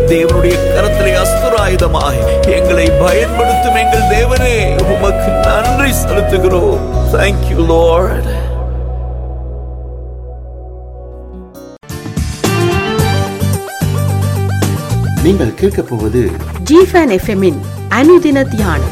தேவனுடைய கரத்திலே அஸ்திராயுதமாய் எங்களை பயன்படுத்தும் எங்கள் தேவனே உமக்கு நன்றி செலுத்துகிறோம் தேங்க்யூ லார்ட் நீங்கள் கேட்கப் போவது ஜிஃபன் எஃப்எம்மின் அனுதின தியானம்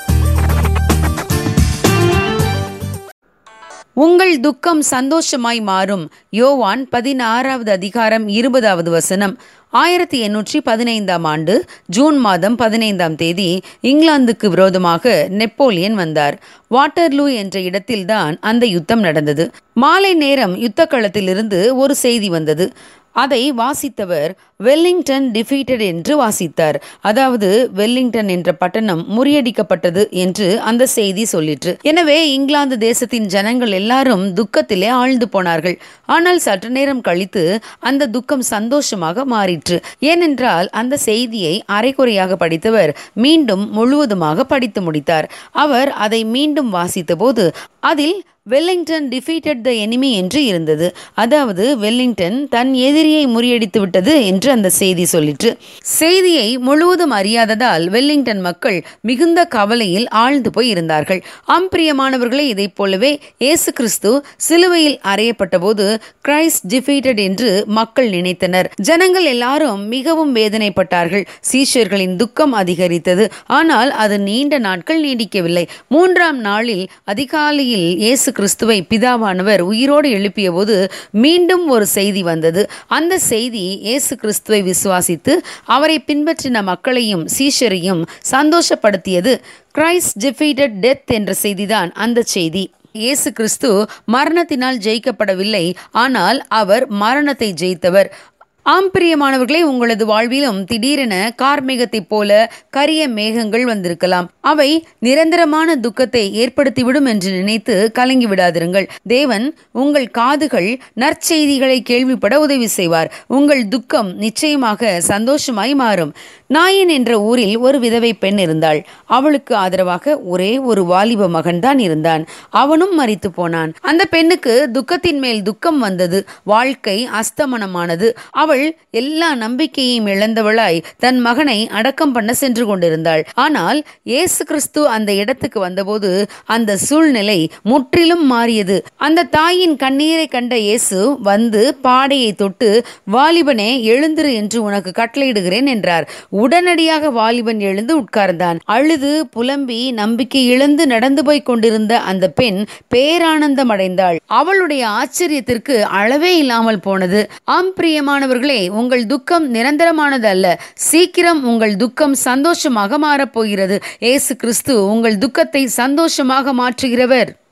உங்கள் துக்கம் சந்தோஷமாய் மாறும் யோவான் பதினாறாவது அதிகாரம் இருபதாவது வசனம் ஆயிரத்தி எண்ணூற்றி பதினைந்தாம் ஆண்டு ஜூன் மாதம் பதினைந்தாம் தேதி இங்கிலாந்துக்கு விரோதமாக நெப்போலியன் வந்தார் வாட்டர்லூ என்ற இடத்தில்தான் அந்த யுத்தம் நடந்தது மாலை நேரம் யுத்த களத்திலிருந்து ஒரு செய்தி வந்தது அதை வாசித்தவர் வெல்லிங்டன் டிஃபீட்டட் என்று வாசித்தார் அதாவது வெல்லிங்டன் என்ற பட்டணம் முறியடிக்கப்பட்டது என்று அந்த செய்தி சொல்லிற்று எனவே இங்கிலாந்து தேசத்தின் ஜனங்கள் எல்லாரும் துக்கத்திலே ஆழ்ந்து போனார்கள் ஆனால் சற்று நேரம் கழித்து அந்த துக்கம் சந்தோஷமாக மாறிற்று ஏனென்றால் அந்த செய்தியை அரைக்குறையாக படித்தவர் மீண்டும் முழுவதுமாக படித்து முடித்தார் அவர் அதை மீண்டும் வாசித்தபோது அதில் வெல்லிங்டன் டிஃபீட்டட் த எனிமி என்று இருந்தது அதாவது வெல்லிங்டன் தன் எதிரியை முறியடித்து விட்டது என்று அந்த செய்தி சொல்லிற்று செய்தியை முழுவதும் அறியாததால் வெல்லிங்டன் மக்கள் மிகுந்த கவலையில் ஆழ்ந்து போய் இருந்தார்கள் ஆம்பிரியமானவர்களே இதைப் போலவே இயேசு கிறிஸ்து சிலுவையில் அறையப்பட்ட போது கிரைஸ்ட் டிஃபீட்டட் என்று மக்கள் நினைத்தனர் ஜனங்கள் எல்லாரும் மிகவும் வேதனைப்பட்டார்கள் சீஷர்களின் துக்கம் அதிகரித்தது ஆனால் அது நீண்ட நாட்கள் நீடிக்கவில்லை மூன்றாம் நாளில் அதிகாலையில் இயேசு கிறிஸ்துவை பிதாவானவர் உயிரோடு எழுப்பிய போது மீண்டும் ஒரு செய்தி வந்தது அந்த செய்தி இயேசு கிறிஸ்துவை விசுவாசித்து அவரை பின்பற்றின மக்களையும் சீஷரையும் சந்தோஷப்படுத்தியது கிரைஸ்ட் டிஃபீட்டட் டெத் என்ற செய்திதான் அந்த செய்தி இயேசு கிறிஸ்து மரணத்தினால் ஜெயிக்கப்படவில்லை ஆனால் அவர் மரணத்தை ஜெயித்தவர் ஆம் பிரியமானவர்களே உங்களது வாழ்விலும் திடீரென கார்மேகத்தைப் போல கரிய மேகங்கள் வந்திருக்கலாம் அவை நிரந்தரமான துக்கத்தை ஏற்படுத்திவிடும் என்று நினைத்து கலங்கி விடாதிருங்கள் தேவன் உங்கள் காதுகள் நற்செய்திகளை கேள்விப்பட உதவி செய்வார் உங்கள் துக்கம் நிச்சயமாக சந்தோஷமாய் மாறும் நாயன் என்ற ஊரில் ஒரு விதவை பெண் இருந்தாள் அவளுக்கு ஆதரவாக ஒரே ஒரு வாலிப மகன்தான் இருந்தான் அவனும் மரித்து போனான் அந்த பெண்ணுக்கு துக்கத்தின் மேல் துக்கம் வந்தது வாழ்க்கை அஸ்தமனமானது அவள் எல்லா நம்பிக்கையையும் இழந்தவளாய் தன் மகனை அடக்கம் பண்ண சென்று கொண்டிருந்தாள் ஆனால் இயேசு கிறிஸ்து அந்த இடத்துக்கு வந்தபோது அந்த சூழ்நிலை முற்றிலும் மாறியது அந்த தாயின் கண்ணீரை கண்ட இயேசு வந்து பாடையை தொட்டு வாலிபனே எழுந்திரு என்று உனக்கு கட்டளையிடுகிறேன் என்றார் உடனடியாக வாலிபன் எழுந்து உட்கார்ந்தான் அழுது புலம்பி நம்பிக்கை இழந்து நடந்து போய் கொண்டிருந்த அந்த பெண் பேரானந்தம் அடைந்தாள் அவளுடைய ஆச்சரியத்திற்கு அளவே இல்லாமல் போனது ஆம் பிரியமானவர்களே உங்கள் துக்கம் நிரந்தரமானது அல்ல சீக்கிரம் உங்கள் துக்கம் சந்தோஷமாக மாறப்போகிறது இயேசு கிறிஸ்து உங்கள் துக்கத்தை சந்தோஷமாக மாற்றுகிறவர்